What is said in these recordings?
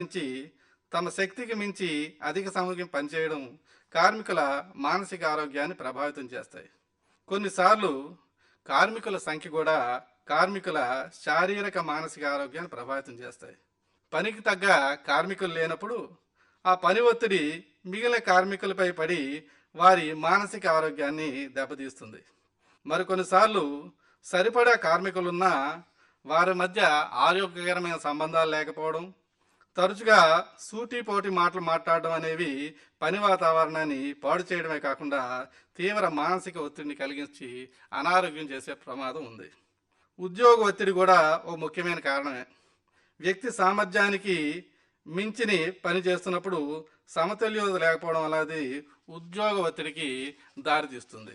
నుంచి తమ శక్తికి మించి అధిక సమయం పనిచేయడం కార్మికుల మానసిక ఆరోగ్యాన్ని ప్రభావితం చేస్తాయి కొన్నిసార్లు కార్మికుల సంఖ్య కూడా కార్మికుల శారీరక మానసిక ఆరోగ్యాన్ని ప్రభావితం చేస్తాయి పనికి తగ్గ కార్మికులు లేనప్పుడు ఆ పని ఒత్తిడి మిగిలిన కార్మికులపై పడి వారి మానసిక ఆరోగ్యాన్ని దెబ్బతీస్తుంది మరికొన్నిసార్లు సరిపడా కార్మికులున్నా వారి మధ్య ఆరోగ్యకరమైన సంబంధాలు లేకపోవడం తరచుగా సూటిపోటి మాటలు మాట్లాడడం అనేవి పని వాతావరణాన్ని పాడు చేయడమే కాకుండా తీవ్ర మానసిక ఒత్తిడిని కలిగించి అనారోగ్యం చేసే ప్రమాదం ఉంది ఉద్యోగ ఒత్తిడి కూడా ఓ ముఖ్యమైన కారణమే వ్యక్తి సామర్థ్యానికి మించిని పని చేస్తున్నప్పుడు సమతుల్యత లేకపోవడం అనేది ఉద్యోగ ఒత్తిడికి దారితీస్తుంది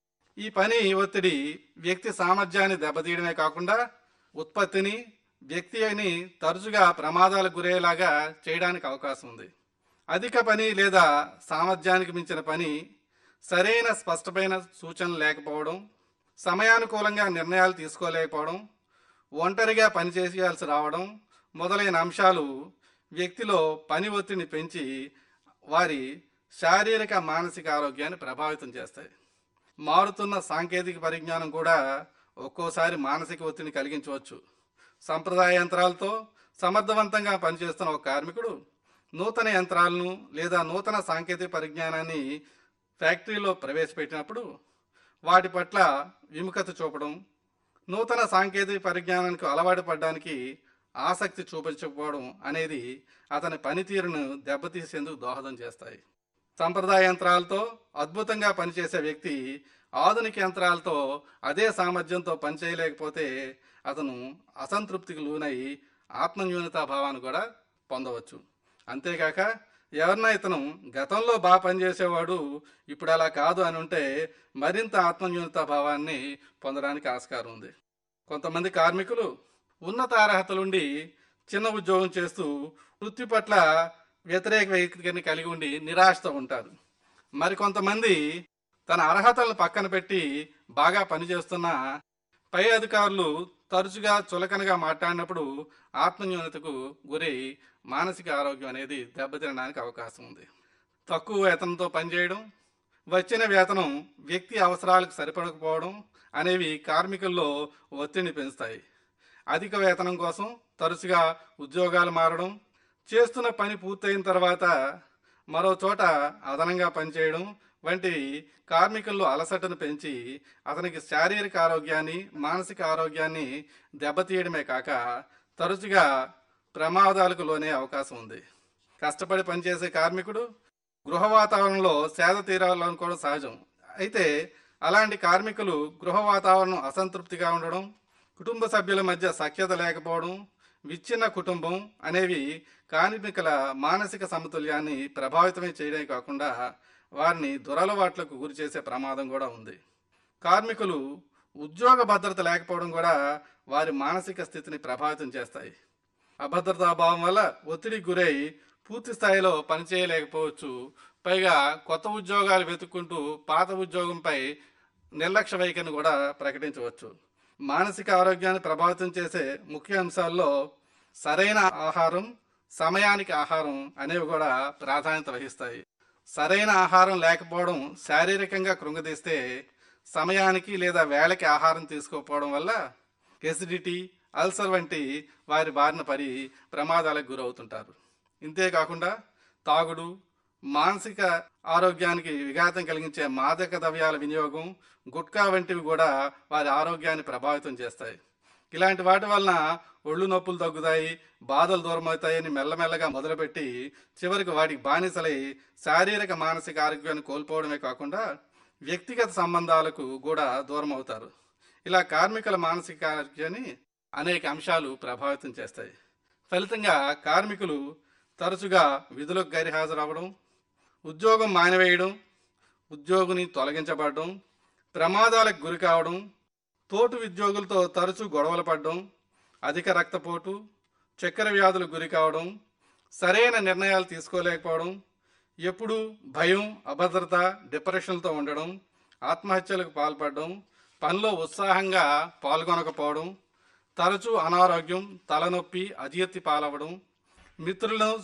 ఈ పని ఒత్తిడి వ్యక్తి సామర్థ్యాన్ని దెబ్బతీయడమే కాకుండా ఉత్పత్తిని వ్యక్తి అని తరచుగా ప్రమాదాలకు గురయ్యేలాగా చేయడానికి అవకాశం ఉంది అధిక పని లేదా సామర్థ్యానికి మించిన పని సరైన స్పష్టమైన సూచనలు లేకపోవడం సమయానుకూలంగా నిర్ణయాలు తీసుకోలేకపోవడం ఒంటరిగా పనిచేయాల్సి రావడం మొదలైన అంశాలు వ్యక్తిలో పని ఒత్తిడిని పెంచి వారి శారీరక మానసిక ఆరోగ్యాన్ని ప్రభావితం చేస్తాయి మారుతున్న సాంకేతిక పరిజ్ఞానం కూడా ఒక్కోసారి మానసిక ఒత్తిడిని కలిగించవచ్చు సంప్రదాయ యంత్రాలతో సమర్థవంతంగా పనిచేస్తున్న ఒక కార్మికుడు నూతన యంత్రాలను లేదా నూతన సాంకేతిక పరిజ్ఞానాన్ని ఫ్యాక్టరీలో ప్రవేశపెట్టినప్పుడు వాటి పట్ల విముఖత చూపడం నూతన సాంకేతిక పరిజ్ఞానానికి అలవాటు పడడానికి ఆసక్తి చూపించకపోవడం అనేది అతని పనితీరును దెబ్బతీసేందుకు దోహదం చేస్తాయి సంప్రదాయ యంత్రాలతో అద్భుతంగా పనిచేసే వ్యక్తి ఆధునిక యంత్రాలతో అదే సామర్థ్యంతో పనిచేయలేకపోతే అతను అసంతృప్తికి లోనై ఆత్మన్యూనతా భావాన్ని కూడా పొందవచ్చు అంతేకాక ఎవరన్నా ఇతను గతంలో బాగా పనిచేసేవాడు ఇప్పుడు అలా కాదు అని ఉంటే మరింత ఆత్మన్యూనతా భావాన్ని పొందడానికి ఆస్కారం ఉంది కొంతమంది కార్మికులు ఉన్నత అర్హతలుండి చిన్న ఉద్యోగం చేస్తూ వృత్తి పట్ల వ్యతిరేక వైఖరిని కలిగి ఉండి నిరాశతో ఉంటారు మరికొంతమంది తన అర్హతలను పక్కన పెట్టి బాగా పనిచేస్తున్న పై అధికారులు తరచుగా చులకనగా మాట్లాడినప్పుడు ఆత్మన్యూనతకు గురై మానసిక ఆరోగ్యం అనేది దెబ్బతినడానికి అవకాశం ఉంది తక్కువ వేతనంతో పనిచేయడం వచ్చిన వేతనం వ్యక్తి అవసరాలకు సరిపడకపోవడం అనేవి కార్మికుల్లో ఒత్తిడిని పెంచుతాయి అధిక వేతనం కోసం తరచుగా ఉద్యోగాలు మారడం చేస్తున్న పని పూర్తయిన తర్వాత మరో చోట అదనంగా పనిచేయడం వంటి కార్మికుల్లో అలసటను పెంచి అతనికి శారీరక ఆరోగ్యాన్ని మానసిక ఆరోగ్యాన్ని దెబ్బతీయడమే కాక తరచుగా ప్రమాదాలకు లోనే అవకాశం ఉంది కష్టపడి పనిచేసే కార్మికుడు గృహ వాతావరణంలో సేద తీరాలనుకోవడం సహజం అయితే అలాంటి కార్మికులు గృహ వాతావరణం అసంతృప్తిగా ఉండడం కుటుంబ సభ్యుల మధ్య సఖ్యత లేకపోవడం విచ్ఛిన్న కుటుంబం అనేవి కార్మికుల మానసిక సమతుల్యాన్ని ప్రభావితమే చేయడమే కాకుండా వారిని దురలవాట్లకు గురి చేసే ప్రమాదం కూడా ఉంది కార్మికులు ఉద్యోగ భద్రత లేకపోవడం కూడా వారి మానసిక స్థితిని ప్రభావితం చేస్తాయి అభద్రతా భావం వల్ల ఒత్తిడికి గురై పూర్తి స్థాయిలో పనిచేయలేకపోవచ్చు పైగా కొత్త ఉద్యోగాలు వెతుక్కుంటూ పాత ఉద్యోగంపై నిర్లక్ష్య వైఖరిని కూడా ప్రకటించవచ్చు మానసిక ఆరోగ్యాన్ని ప్రభావితం చేసే ముఖ్య అంశాల్లో సరైన ఆహారం సమయానికి ఆహారం అనేవి కూడా ప్రాధాన్యత వహిస్తాయి సరైన ఆహారం లేకపోవడం శారీరకంగా కృంగదీస్తే సమయానికి లేదా వేళకి ఆహారం తీసుకోకపోవడం వల్ల ఎసిడిటీ అల్సర్ వంటి వారి బారిన పడి ప్రమాదాలకు గురవుతుంటారు ఇంతేకాకుండా తాగుడు మానసిక ఆరోగ్యానికి విఘాతం కలిగించే మాదక ద్రవ్యాల వినియోగం గుట్కా వంటివి కూడా వారి ఆరోగ్యాన్ని ప్రభావితం చేస్తాయి ఇలాంటి వాటి వలన ఒళ్ళు నొప్పులు తగ్గుతాయి బాధలు దూరమవుతాయని మెల్లమెల్లగా మొదలుపెట్టి చివరికి వాటికి బానిసలై శారీరక మానసిక ఆరోగ్యాన్ని కోల్పోవడమే కాకుండా వ్యక్తిగత సంబంధాలకు కూడా దూరం అవుతారు ఇలా కార్మికుల మానసిక ఆరోగ్యాన్ని అనేక అంశాలు ప్రభావితం చేస్తాయి ఫలితంగా కార్మికులు తరచుగా విధులకు గైర్హాజరవ్వడం ఉద్యోగం మానివేయడం ఉద్యోగిని తొలగించబడడం ప్రమాదాలకు గురి కావడం తోటి ఉద్యోగులతో తరచూ గొడవలు పడడం అధిక రక్తపోటు చక్కెర వ్యాధులకు గురి కావడం సరైన నిర్ణయాలు తీసుకోలేకపోవడం ఎప్పుడూ భయం అభద్రత డిప్రెషన్లతో ఉండడం ఆత్మహత్యలకు పాల్పడడం పనిలో ఉత్సాహంగా పాల్గొనకపోవడం తరచూ అనారోగ్యం తలనొప్పి అజీర్తి పాలవడం మిత్రులను